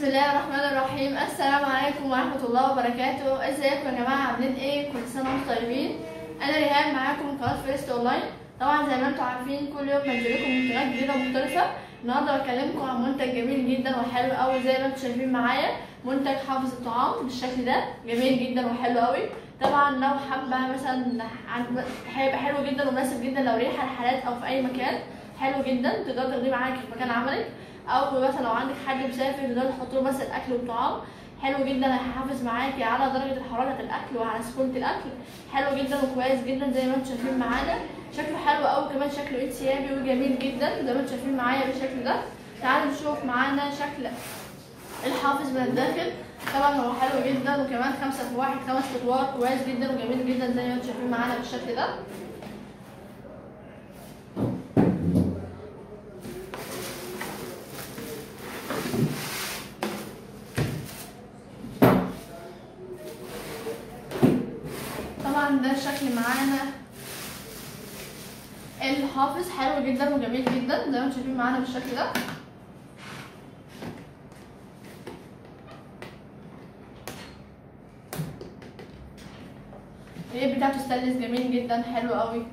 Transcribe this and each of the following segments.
بسم الله الرحمن الرحيم السلام عليكم ورحمة الله وبركاته ازيكم يا جماعة عاملين ايه كل سنة وانتم طيبين انا ريهام معاكم من قناة فيرست اونلاين طبعا زي ما انتم عارفين كل يوم بنزل لكم منتجات جديدة ومختلفة النهارده بكلمكم عن منتج جميل جدا وحلو قوي زي ما انتم شايفين معايا منتج حافظ الطعام بالشكل ده جميل جدا وحلو قوي طبعا لو حابة مثلا عن- هيبقى حلو جدا ومناسب جدا لو ريحة الحالات او في اي مكان حلو جدا تقدر تاخديه معاك في مكان عملك او مثلا لو عندك حد مسافر تقدر تحط له مثلا اكل وطعام حلو جدا هيحافظ معاكي على درجه حراره الاكل وعلى سخونه الاكل حلو جدا وكويس جدا زي ما انتم شايفين معانا شكله حلو قوي كمان شكله انسيابي وجميل جدا زي ما انتم شايفين معايا بالشكل ده تعالوا نشوف معانا شكل الحافظ من الداخل طبعا هو حلو جدا وكمان خمسة في واحد خمس ادوار كويس جدا وجميل جدا زي ما انتم شايفين معانا بالشكل ده طبعا ده الشكل معانا الحافظ حلو جدا وجميل جدا زي ما انتم شايفين معانا بالشكل ده الايد بتاعته ستانلس جميل جدا حلو قوي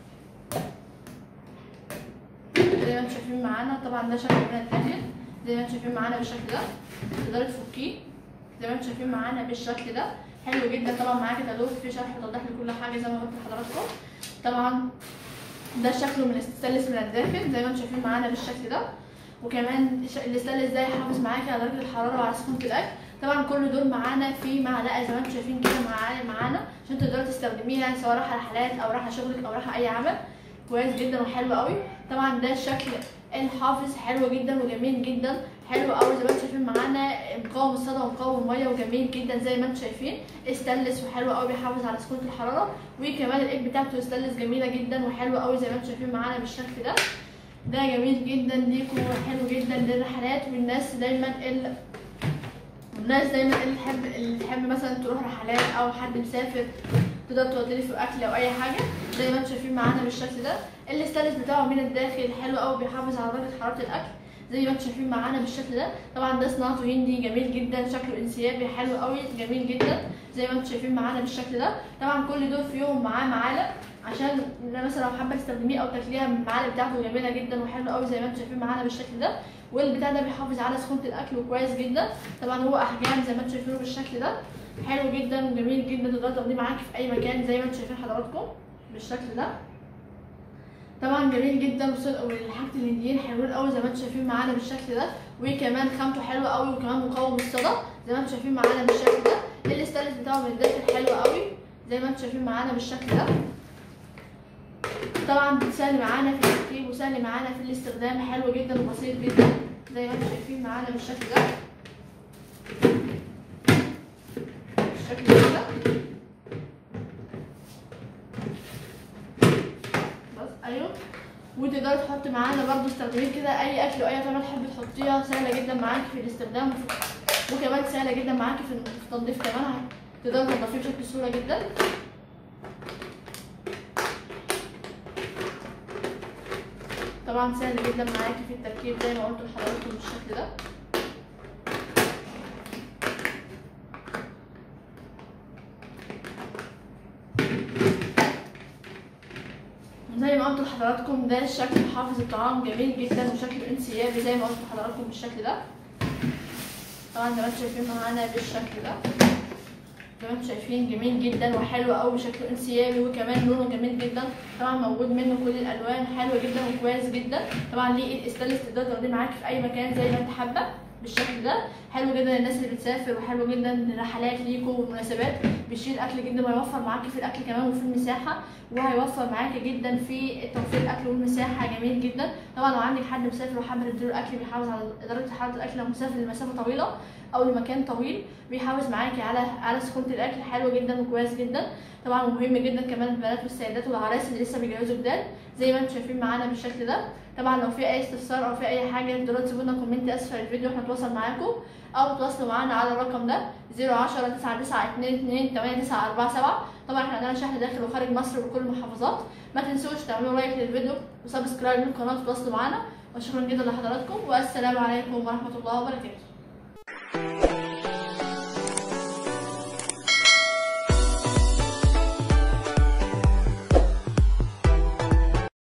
زي ما انتم شايفين معانا طبعا ده شكل من الداخل زي ما انتم شايفين معانا بالشكل ده تقدري تفكيه زي ما انتم شايفين معانا بالشكل ده حلو جدا طبعا معاه كتالوج فيه شرح وتوضيح لكل حاجه زي ما قلت لحضراتكم طبعا ده شكله من الستانلس من الداخل زي ما انتم شايفين معانا بالشكل ده وكمان ش- الستانلس ده يحافظ معاكي على درجه الحراره وعلى سخونه الاكل طبعا كل دول معانا في معلقه زي ما انتم شايفين كده معانا معانا عشان تقدري تستخدميها سواء رايحه رحلات او رايحه شغلك او رايحه اي عمل كويس جدا وحلو قوي طبعا ده الشكل الحافظ حلو جدا وجميل جدا حلو قوي زي ما انتم شايفين معانا مقاوم الصدى ومقاوم الميه وجميل جدا زي ما انتم شايفين استانلس وحلو قوي بيحافظ على سخونه الحراره وكمان الايد بتاعته استانلس جميله جدا وحلوه قوي زي ما انتم شايفين معانا بالشكل ده ده جميل جدا ليكم وحلو جدا للرحلات والناس دايما ال... الناس دايما اللي تحب اللي تحب مثلا تروح رحلات او حد مسافر تقدر تودي في اكل او اي حاجه زي ما انتم شايفين معانا بالشكل ده الاستانلس بتاعه من الداخل حلو قوي بيحافظ على درجه حراره الاكل زي ما انتم شايفين معانا بالشكل ده طبعا ده صناعته هندي جميل جدا شكله انسيابي حلو قوي جميل جدا زي ما انتم شايفين معانا بالشكل ده طبعا كل دول فيهم معاه معالق عشان لو مثلا لو حابه تستخدميه او تاكليها المعالق بتاعته جميله جدا وحلوه قوي زي ما انتم شايفين معانا بالشكل ده والبتاع ده بيحافظ على سخونه الاكل وكويس جدا طبعا هو احجام زي ما انتم شايفينه بالشكل ده حلو جدا وجميل جدا تقدروا تاخديه معاكي في اي مكان زي ما انتم شايفين حضراتكم بالشكل ده طبعا جميل جدا وصدق والحاجة الهنديين حلوين قوي زي ما انتم شايفين معانا بالشكل ده وكمان خامته حلوه قوي وكمان مقاوم الصدى زي ما انتم شايفين معانا بالشكل ده الاستانلس بتاعه من الداخل حلو قوي زي ما انتم شايفين معانا بالشكل ده طبعا سهل معانا في التركيب وسهل معانا في الاستخدام حلو جدا وبسيط جدا زي ما انتم شايفين معانا بالشكل ده بالشكل ده بس ايوه وتقدري تحطي معانا برضو استخدميه كده اي اكل واي طعمه تحبي تحطيها سهله جدا معاكي في الاستخدام وفي- وكمان سهله جدا معاكي في في التنظيف كمان تقدري تنضفيه بشكل سهوله جدا طبعا سهل جدا معاكي في التركيب زي ما قلت لحضراتكم بالشكل ده زي ما قلت لحضراتكم ده الشكل حافظ الطعام جميل جدا وشكله انسيابي زي ما قلت لحضراتكم بالشكل ده طبعا زي ما انتم شايفين معانا بالشكل ده زي ما انتم شايفين جميل جدا وحلو قوي وشكله انسيابي وكمان لونه جميل جدا طبعا موجود منه كل الالوان حلوه جدا وكويس جدا طبعا ليه ايد استانلس تقدر تاخديه معاكي في اي مكان زي ما انت حابه بالشكل ده حلو جدا للناس اللي بتسافر وحلو جدا للرحلات ليكوا والمناسبات بيشيل اكل جدا وهيوفر معاكي في الاكل كمان وفي المساحه وهيوفر معاكي جدا في توفير الاكل والمساحه جميل جدا طبعا لو عندك حد مسافر وحابب تديله الاكل بيحافظ على درجه حراره الاكل لو مسافر لمسافه طويله او لمكان طويل بيحافظ معاكي على على سخونه الاكل حلو جدا وكويس جدا طبعا مهم جدا كمان البنات والسيدات والعرايس اللي لسه بيجهزوا جداد زي ما انتم شايفين معانا بالشكل ده طبعا لو في اي استفسار او في اي حاجه تقدروا تسيبوا لنا كومنت اسفل الفيديو احنا نتواصل معاكم او تواصلوا معانا على الرقم ده 010 9922 8947 طبعا احنا عندنا شحن داخل وخارج مصر بكل المحافظات ما تنسوش تعملوا لايك للفيديو وسبسكرايب للقناه وتواصلوا معانا وشكرا جدا لحضراتكم والسلام عليكم ورحمه الله وبركاته